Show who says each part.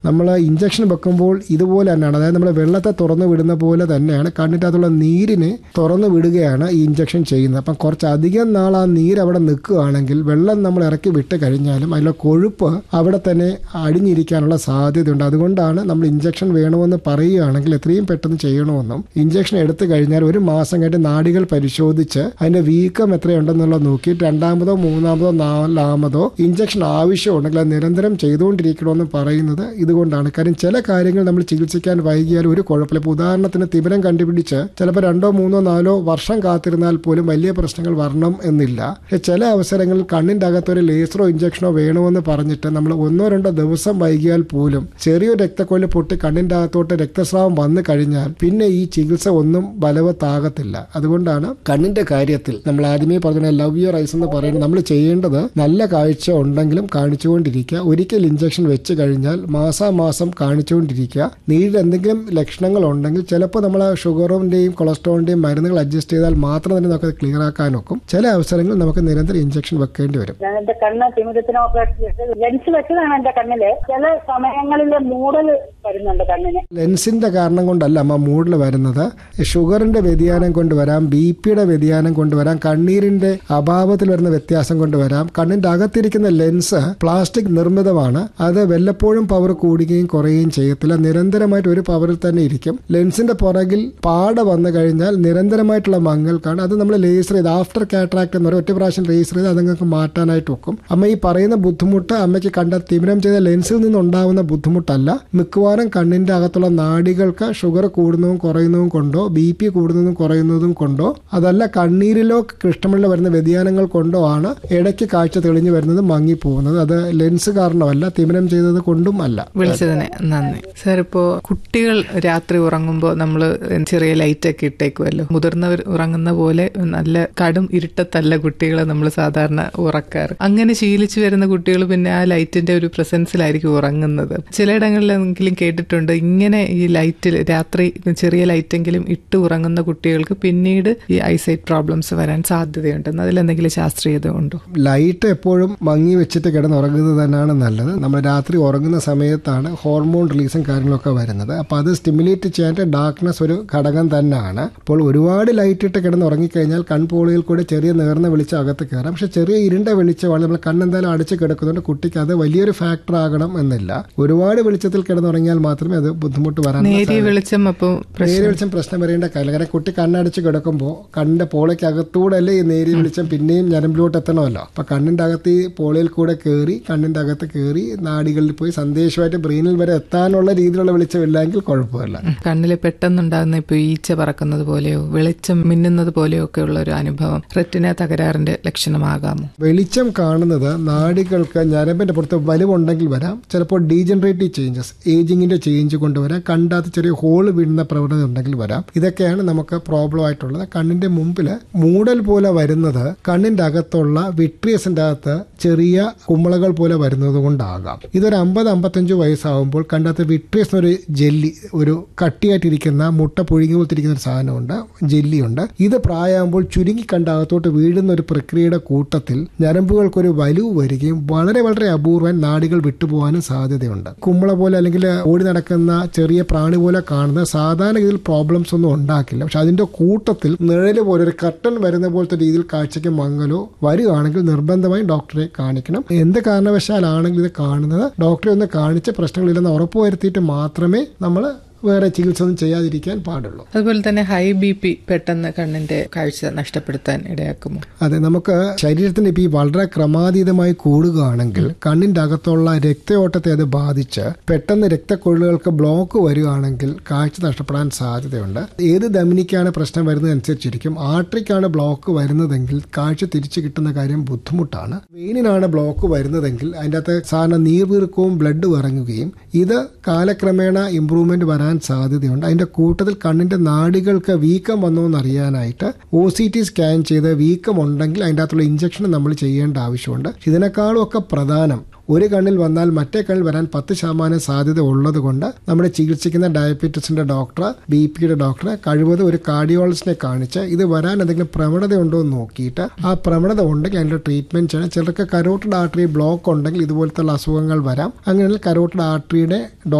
Speaker 1: നമ്മൾ ഇഞ്ചക്ഷൻ വെക്കുമ്പോൾ ഇതുപോലെ തന്നെയാണ് അതായത് നമ്മൾ വെള്ളത്തെ തുറന്നു വിടുന്ന പോലെ തന്നെയാണ് കണ്ണിൻ്റെ അകത്തുള്ള നീരിനെ തുറന്നു വിടുകയാണ് ഈ ഇഞ്ചക്ഷൻ ചെയ്യുന്നത് അപ്പം കുറച്ചധികം നാൾ ആ നീര് അവിടെ നിൽക്കുകയാണെങ്കിൽ വെള്ളം നമ്മൾ ഇറക്കി വിട്ട് കഴിഞ്ഞാലും അതിലെ കൊഴുപ്പ് അവിടെ തന്നെ അടിഞ്ഞിരിക്കാനുള്ള സാധ്യതയുണ്ട് അതുകൊണ്ടാണ് നമ്മൾ ഇഞ്ചക്ഷൻ വേണമെന്ന് പറയുകയാണെങ്കിൽ എത്രയും പെട്ടെന്ന് ചെയ്യണമെന്നും ഇഞ്ചക്ഷൻ എടുത്തു കഴിഞ്ഞാൽ ഒരു മാസം കഴിഞ്ഞ് നാടികൾ പരിശോധിച്ച് അതിന്റെ വീക്കം എത്രയുണ്ടെന്നുള്ളത് നോക്കിയിട്ട് രണ്ടാമതോ മൂന്നാമതോ നാലാമതോ ഇഞ്ചക്ഷൻ ആവശ്യമുണ്ടെങ്കിൽ അത് നിരന്തരം ചെയ്തുകൊണ്ടിരിക്കണമെന്ന് പറയുന്നത് ഇതുകൊണ്ടാണ് കാര്യം ചില കാര്യങ്ങൾ നമ്മൾ ചികിത്സിക്കാൻ വൈകിയാൽ ഒരു കുഴപ്പമില്ല ഇപ്പോൾ ഉദാഹരണത്തിന് തിമിരം കണ്ടുപിടിച്ച് ചിലപ്പോൾ രണ്ടോ മൂന്നോ നാലോ വർഷം കാത്തിരുന്നാൽ പോലും വലിയ പ്രശ്നങ്ങൾ വരണം എന്നില്ല പക്ഷേ ചില അവസരങ്ങളിൽ കണ്ണിൻ്റെ അകത്തൊരു ലേസറോ ഇഞ്ചക്ഷനോ വേണമെന്ന് പറഞ്ഞിട്ട് നമ്മൾ ഒന്നോ രണ്ടോ ദിവസം വൈകിയാൽ പോലും ചെറിയൊരു രക്തക്കൊല്ല് പൊട്ടി കണ്ണിൻ്റെ അകത്തോട്ട് രക്തസ്രാവം വന്നു കഴിഞ്ഞാൽ പിന്നെ ഈ ചികിത്സ ഒന്നും ബലവത്താകത്തില്ല അതുകൊണ്ടാണ് കണ്ണിന്റെ കാര്യത്തിൽ നമ്മൾ ആദ്യമേ പറഞ്ഞ ലവ് യുവർ ഐസ് എന്ന് പറയുന്നത് നമ്മൾ ചെയ്യേണ്ടത് നല്ല കാഴ്ച ഉണ്ടെങ്കിലും കാണിച്ചുകൊണ്ടിരിക്കുക ഒരിക്കൽ ഇഞ്ചക്ഷൻ വെച്ച് കഴിഞ്ഞാൽ മാസാമാസം കാണിച്ചുകൊണ്ടിരിക്കുക നീരിൽ എന്തെങ്കിലും ലക്ഷണങ്ങൾ ഉണ്ടെങ്കിൽ ചിലപ്പോൾ നമ്മൾ ഷുഗറിന്റെയും കൊളസ്ട്രോളിന്റെയും മരുന്നുകൾ അഡ്ജസ്റ്റ് ചെയ്താൽ മാത്രം തന്നെ നമുക്ക് ക്ലിയർ ആക്കാൻ ഒക്കും ചില അവസരങ്ങളിൽ നമുക്ക് നിരന്തരം ഇഞ്ചക്ഷൻ വെക്കേണ്ടി വരും
Speaker 2: ഞാൻ എന്റെ കണ്ണ് തിമിരത്തിന് ഓപ്പറേഷൻ ചെയ്ത് ലെൻസ് വെച്ചതാണ് എന്റെ കണ്ണില് ചില സമയങ്ങളിൽ മൂടൽ വരുന്നുണ്ട് കണ്ണിന്
Speaker 1: ലെൻസിന്റെ കാരണം കൊണ്ടല്ല അമ്മ മൂഡിൽ വരുന്നത് ഷുഗറിന്റെ വ്യതിയാനം കൊണ്ട് വരാം ബി പിയുടെ വ്യതിയാനം കൊണ്ട് വരാം കണ്ണീരിന്റെ അഭാവത്തിൽ വരുന്ന വ്യത്യാസം കൊണ്ട് വരാം കണ്ണിന്റെ അകത്തിരിക്കുന്ന ലെൻസ് പ്ലാസ്റ്റിക് നിർമ്മിതമാണ് അത് വല്ലപ്പോഴും പവർ കൂടുകയും കുറയുകയും ചെയ്യത്തില്ല നിരന്തരമായിട്ട് ഒരു പവറിൽ തന്നെ ഇരിക്കും ലെൻസിന്റെ പുറകിൽ പാട വന്നു കഴിഞ്ഞാൽ നിരന്തരമായിട്ടുള്ള മങ്ങൾക്കാണ് അത് നമ്മൾ ലേസർ ചെയ്ത് ആഫ്റ്റർ കാറ്ററാക്ട് എന്ന് പറയും ഒറ്റ പ്രാവശ്യം ലേസർ ചെയ്ത് അതങ്ങൾക്ക് മാറ്റാനായിട്ട് വെക്കും അമ്മ ഈ പറയുന്ന ബുദ്ധിമുട്ട് അമ്മയ്ക്ക് കണ്ട തിമിരം ചെയ്ത ലെൻസിൽ നിന്നുണ്ടാവുന്ന ബുദ്ധിമുട്ടല്ല മിക്കവാറും കണ്ണിന്റെ അകത്തുള്ള നാടികൾക്ക് ഷുഗർ കൂടുന്നതും കുറയുന്നതും കൊണ്ടോ ബി പി കൂടുന്നതും കുറയുന്നതും കൊണ്ടോ അതല്ല കണ്ണീരിലോ കൃഷ്ണമണിലോ വരുന്ന വ്യതിയാനങ്ങൾ കൊണ്ടോ ആണ് ഇടയ്ക്ക് കാഴ്ച തെളിഞ്ഞു വരുന്നത് മങ്ങിപ്പോകുന്നത് അത് ലെൻസ് കാരണമല്ല തിമിരം ചെയ്തത് കൊണ്ടും അല്ല
Speaker 3: വിളിച്ചതിന് നന്ദി സാർ ഇപ്പോ കുട്ടികൾ രാത്രി ഉറങ്ങുമ്പോൾ നമ്മൾ ചെറിയ ലൈറ്റ് ഒക്കെ ഇട്ടേക്കുമല്ലോ മുതിർന്നവർ ഉറങ്ങുന്ന പോലെ നല്ല കടും ഇരുട്ടത്തല്ല കുട്ടികളെ നമ്മൾ സാധാരണ ഉറക്കാറ് അങ്ങനെ ശീലിച്ചു വരുന്ന കുട്ടികൾ പിന്നെ ആ ലൈറ്റിന്റെ ഒരു പ്രസൻസിലായിരിക്കും ഉറങ്ങുന്നത് ചിലയിടങ്ങളിലെങ്കിലും കേട്ടിട്ടുണ്ട് ഇങ്ങനെ ഈ ലൈറ്റിൽ രാത്രി ചെറിയ ലൈറ്റെങ്കിലും ഇട്ട് ഉറങ്ങുന്ന കുട്ടികൾക്ക് പിന്നീട് ഈ ഐസൈറ്റ് പ്രോബ്ലംസ് വരാൻ സാധ്യതയുണ്ടെന്ന് അതിലെന്തെങ്കിലും ശാസ്ത്രീയത ഉണ്ടോ
Speaker 1: ലൈറ്റ് എപ്പോഴും മങ്ങി വെച്ചിട്ട് കിടന്നുറങ്ങുന്നത് തന്നെയാണ് നല്ലത് നമ്മൾ രാത്രി ഉറങ്ങുന്ന സമയത്താണ് ഹോർമോൺ റിലീസും കാര്യങ്ങളൊക്കെ വരുന്നത് അപ്പോൾ അത് സ്റ്റിമുലേറ്റ് ചെയ്യാനായിട്ട് ഡാർക്ക്നെസ് ഒരു ഘടകം തന്നെയാണ് അപ്പോൾ ഒരുപാട് ലൈറ്റ് ഇട്ട് കിടന്ന് ഉറങ്ങിക്കഴിഞ്ഞാൽ കൺപോളിയിൽ കൂടെ ചെറിയ നേർന്ന വെളിച്ചം അകത്ത് കയറാം പക്ഷെ ചെറിയ ഇരുണ്ട വെളിച്ചമാണ് നമ്മൾ കണ്ണെന്തായാലും അടിച്ച് കിടക്കുന്നുണ്ട് കുട്ടിക്ക് അത് വലിയൊരു ഫാക്ടർ ആകണം എന്നില്ല ഒരുപാട് വെളിച്ചത്തിൽ കിടന്നുറങ്ങിയാൽ മാത്രമേ അത് ബുദ്ധിമുട്ട് വരാൻ
Speaker 3: നേരിയ വെളിച്ചം അപ്പോൾ
Speaker 1: നേരിയ വെളിച്ചം പ്രശ്നം വരേണ്ട കാര്യമില്ല കാരണം കുട്ടി കണ്ണടച്ച് കിടക്കുമ്പോൾ കണ്ണിന്റെ പോളയ്ക്ക് അകത്തൂടെ അല്ലേ ഈ നേരിയ വെളിച്ചം പിന്നെയും ഞരമ്പിലോട്ട് എത്തണമല്ലോ അപ്പൊ കണ്ണിന്റെ അകത്ത് ഈ പോളയിൽ കൂടെ കയറി കണ്ണിന്റെ അകത്ത് കയറി നാടികളിൽ പോയി സന്ദേശമായിട്ട് ബ്രെയിനിൽ വരെ എത്താനുള്ള രീതിയിലുള്ള വെളിച്ചം ഇല്ലെങ്കിൽ കുഴപ്പമില്ല
Speaker 3: കണ്ണിൽ പെട്ടെന്നുണ്ടാകുന്ന ഇപ്പൊ ഈച്ച പറക്കുന്നത് പോലെയോ വെളിച്ചം മിന്നുന്നത് പോലെയോ ഒക്കെ ഉള്ള ഒരു അനുഭവം റെറ്റിന തകരാറിന്റെ ലക്ഷണമാകാമോ
Speaker 1: വെളിച്ചം കാണുന്നത് നാടികൾക്ക് ഞരമ്പിന്റെ പുറത്ത് വലിവുണ്ടെങ്കിൽ വരാം ചിലപ്പോൾ ഡീജനറേറ്റീവ് ചേഞ്ചസ് ഏജിങ്ങിന്റെ ചേഞ്ച് കൊണ്ടുവരാം കണ്ടാത്ത ചെറിയ ഹോൾ വീഴുന്ന പ്രവണത ഉണ്ടെങ്കിൽ വരാം ഇതൊക്കെയാണ് നമുക്ക് പ്രോബ്ലം ആയിട്ടുള്ളത് കണ്ണിന്റെ മുമ്പിൽ മൂടൽ പോലെ വരുന്നത് കണ്ണിന്റെ അകത്തുള്ള വിട്രിയസിന്റെ അകത്ത് ചെറിയ കുമ്മളകൾ പോലെ വരുന്നത് കൊണ്ടാകാം ഇതൊരു അമ്പത് അമ്പത്തഞ്ച് വയസ്സാകുമ്പോൾ കണ്ടാത്ത വിട്രിയസ് എന്നൊരു ജെല്ലി ഒരു കട്ടിയായിട്ടിരിക്കുന്ന മുട്ട പുഴുങ്ങി പോലത്തിരിക്കുന്ന ഒരു സാധനമുണ്ട് ജെല്ലിയുണ്ട് ഇത് പ്രായമാകുമ്പോൾ ചുരുങ്ങി കണ്ട അകത്തോട്ട് വീഴുന്ന ഒരു പ്രക്രിയയുടെ കൂട്ടത്തിൽ ഞരമ്പുകൾക്കൊരു വലിവ് വരികയും വളരെ വളരെ അപൂർവം നാടികൾ വിട്ടുപോകാനും സാധ്യതയുണ്ട് കുമ്പള പോലെ അല്ലെങ്കിൽ ഓടി നടക്കുന്ന ചെറിയ പ്രാണി പോലെ കാണുന്ന സാധാരണ ഇതിൽ പ്രോബ്ലംസ് ഒന്നും ഉണ്ടാക്കില്ല പക്ഷെ അതിന്റെ കൂട്ടത്തിൽ നിഴല് പോലെ ഒരു കട്ടൻ വരുന്ന പോലത്തെ രീതിയിൽ കാഴ്ചയ്ക്ക് മങ്ങലോ വരികയാണെങ്കിൽ നിർബന്ധമായും ഡോക്ടറെ കാണിക്കണം എന്ത് കാരണവശാലാണെങ്കിൽ ഇത് കാണുന്നത് ഡോക്ടറെ ഒന്ന് കാണിച്ച് പ്രശ്നങ്ങളില്ലെന്ന് ഉറപ്പുവരുത്തിയിട്ട് മാത്രമേ നമ്മൾ വേറെ ചികിത്സ ഒന്നും ചെയ്യാതിരിക്കാൻ പാടുള്ളൂ
Speaker 3: അതുപോലെ തന്നെ ഹൈ ബി പി പെട്ടെന്ന് കണ്ണിന്റെ കാഴ്ച നഷ്ടപ്പെടുത്താൻ ഇടയാക്കുമോ
Speaker 1: അതെ നമുക്ക് ശരീരത്തിന് ഇപ്പം ഈ വളരെ ക്രമാതീതമായി കൂടുകയാണെങ്കിൽ കണ്ണിന്റെ അകത്തുള്ള രക്തയോട്ടത്തെ അത് ബാധിച്ച് പെട്ടെന്ന് രക്തക്കൊഴലുകൾക്ക് ബ്ലോക്ക് വരികയാണെങ്കിൽ കാഴ്ച നഷ്ടപ്പെടാൻ സാധ്യതയുണ്ട് ഏത് ധമനിക്കാണ് പ്രശ്നം വരുന്നതനുസരിച്ചിരിക്കും ആർട്ടറിക്കാണ് ബ്ലോക്ക് വരുന്നതെങ്കിൽ കാഴ്ച തിരിച്ചു കിട്ടുന്ന കാര്യം ബുദ്ധിമുട്ടാണ് വെയിനിനാണ് ബ്ലോക്ക് വരുന്നതെങ്കിൽ അതിൻ്റെ അകത്ത് സാധാരണ നീർവീർക്കവും ബ്ലഡ് ഇറങ്ങുകയും ഇത് കാലക്രമേണ ഇമ്പ്രൂവ്മെന്റ് വരാൻ സാധ്യതയുണ്ട് അതിന്റെ കൂട്ടത്തിൽ കണ്ണിന്റെ നാടികൾക്ക് വീക്കം വന്നോ എന്ന് അറിയാനായിട്ട് ഒ സി ടി സ്കാൻ ചെയ്ത് വീക്കം ഉണ്ടെങ്കിൽ അതിൻ്റെ അകത്തുള്ള ഇഞ്ചക്ഷൻ നമ്മൾ ചെയ്യേണ്ട ആവശ്യമുണ്ട് ഇതിനേക്കാളും ഒക്കെ പ്രധാനം ഒരു കണ്ണിൽ വന്നാൽ മറ്റേ കണ്ണിൽ വരാൻ പത്ത് ശതമാനം സാധ്യത ഉള്ളത് കൊണ്ട് നമ്മുടെ ചികിത്സിക്കുന്ന ഡയബറ്റീസിന്റെ ഡോക്ടർ ബി പിയുടെ ഡോക്ടറെ കഴിവതും ഒരു കാർഡിയോളജിസ്റ്റിനെ കാണിച്ച് ഇത് വരാൻ എന്തെങ്കിലും പ്രവണത ഉണ്ടോ എന്ന് നോക്കിയിട്ട് ആ പ്രവണത ഉണ്ടെങ്കിൽ അതിന്റെ ട്രീറ്റ്മെന്റ് ചെയ്യണം ചിലർക്ക് കരോട്ടഡ് ആർട്ടറി ബ്ലോക്ക് ഉണ്ടെങ്കിൽ ഇതുപോലത്തെ അസുഖങ്ങൾ വരാം അങ്ങനെയാണെങ്കിൽ കരോട്ടഡ് ആർട്ടറിയുടെ